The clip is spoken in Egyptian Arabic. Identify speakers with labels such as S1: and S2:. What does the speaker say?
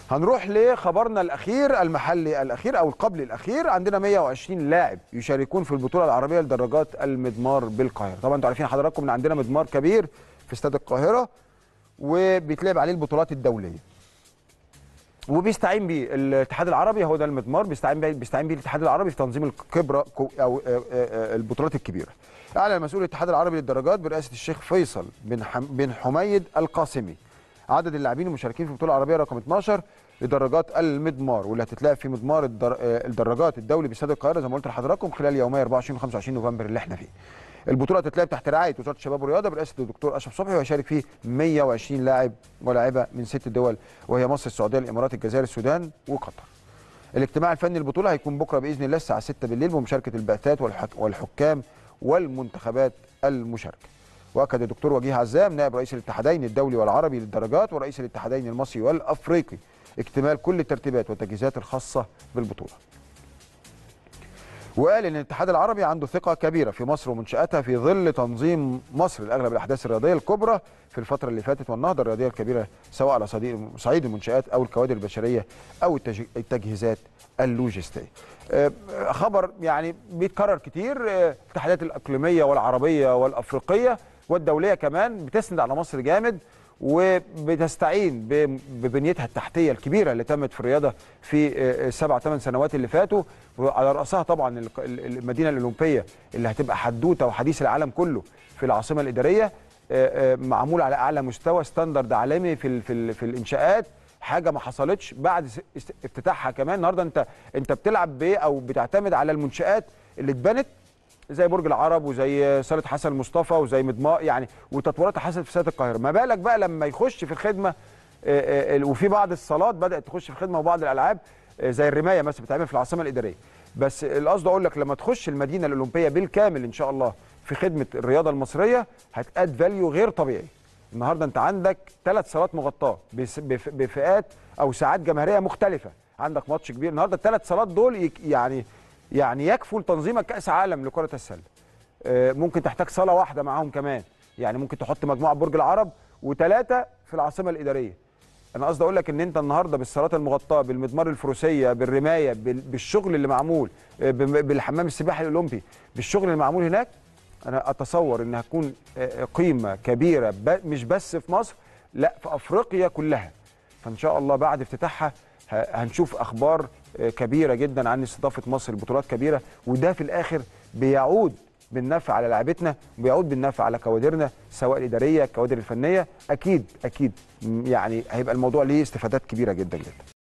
S1: هنروح لخبرنا الاخير المحلي الاخير او القبل الاخير عندنا 120 لاعب يشاركون في البطوله العربيه لدراجات المضمار بالقاهره طبعا انتوا عارفين حضراتكم ان عندنا مضمار كبير في استاد القاهره وبيتلعب عليه البطولات الدوليه وبيستعين بيه الاتحاد العربي هو ده المضمار بيستعين بيه بيستعين بيه الاتحاد العربي في تنظيم الكبرى او البطولات الكبيره اعلن مسؤول الاتحاد العربي للدراجات برئاسه الشيخ فيصل بن حم بن حميد القاسمي عدد اللاعبين المشاركين في البطوله العربيه رقم 12 لدراجات المضمار واللي هتتلعب في مضمار الدر... الدراجات الدولي باستاد القاهره زي ما قلت لحضراتكم خلال يومي 24 و 25 نوفمبر اللي احنا فيه. البطوله هتتلعب تحت رعايه وزاره الشباب والرياضه برئاسه الدكتور اشرف صبحي وهيشارك فيه 120 لاعب ولاعبه من ست دول وهي مصر السعوديه الامارات الجزائر السودان وقطر. الاجتماع الفني البطوله هيكون بكره باذن الله الساعه 6 بالليل بمشاركه البعثات والحك... والحكام والمنتخبات المشاركه. واكد الدكتور وجيه عزام نائب رئيس الاتحادين الدولي والعربي للدرجات ورئيس الاتحادين المصري والافريقي اكتمال كل الترتيبات والتجهيزات الخاصه بالبطوله. وقال ان الاتحاد العربي عنده ثقه كبيره في مصر ومنشاتها في ظل تنظيم مصر لاغلب الاحداث الرياضيه الكبرى في الفتره اللي فاتت والنهضه الرياضيه الكبيره سواء على صعيد المنشات او الكوادر البشريه او التجهيزات اللوجستيه. خبر يعني بيتكرر كتير الاتحادات الاقليميه والعربيه والافريقيه والدوليه كمان بتسند على مصر جامد وبتستعين ببنيتها التحتيه الكبيره اللي تمت في الرياضه في السبع ثمان سنوات اللي فاتوا وعلى راسها طبعا المدينه الاولمبيه اللي هتبقى حدوته وحديث العالم كله في العاصمه الاداريه معمول على اعلى مستوى ستاندرد عالمي في في, في الانشاءات حاجه ما حصلتش بعد افتتاحها كمان النهارده انت انت بتلعب بايه او بتعتمد على المنشات اللي اتبنت زي برج العرب وزي صاله حسن مصطفى وزي مضمار يعني وتطويرات حصلت في استاد القاهره ما بالك بقى لما يخش في الخدمه وفي بعض الصالات بدات تخش في الخدمه وبعض الالعاب زي الرمايه مثلا بتتعمل في العاصمه الاداريه بس القصد اقول لك لما تخش المدينه الاولمبيه بالكامل ان شاء الله في خدمه الرياضه المصريه هتاد فاليو غير طبيعي النهارده انت عندك ثلاث صالات مغطاه بفئات او ساعات جماهيريه مختلفه عندك ماتش كبير النهارده الثلاث صالات دول يعني يعني يكفوا لتنظيمك كاس عالم لكره السله ممكن تحتاج صاله واحده معاهم كمان يعني ممكن تحط مجموعه برج العرب وثلاثه في العاصمه الاداريه انا قصدي اقول لك ان انت النهارده بالصالات المغطاه بالمضمار الفروسيه بالرمايه بالشغل اللي معمول بالحمام السباحي الاولمبي بالشغل اللي معمول هناك انا اتصور ان هتكون قيمه كبيره مش بس في مصر لا في افريقيا كلها فان شاء الله بعد افتتاحها هنشوف اخبار كبيره جدا عن استضافه مصر لبطولات كبيره وده في الاخر بيعود بالنفع على لعبتنا وبيعود بالنفع على كوادرنا سواء الاداريه الكوادر الفنيه اكيد اكيد يعني هيبقى الموضوع ليه استفادات كبيره جدا جدا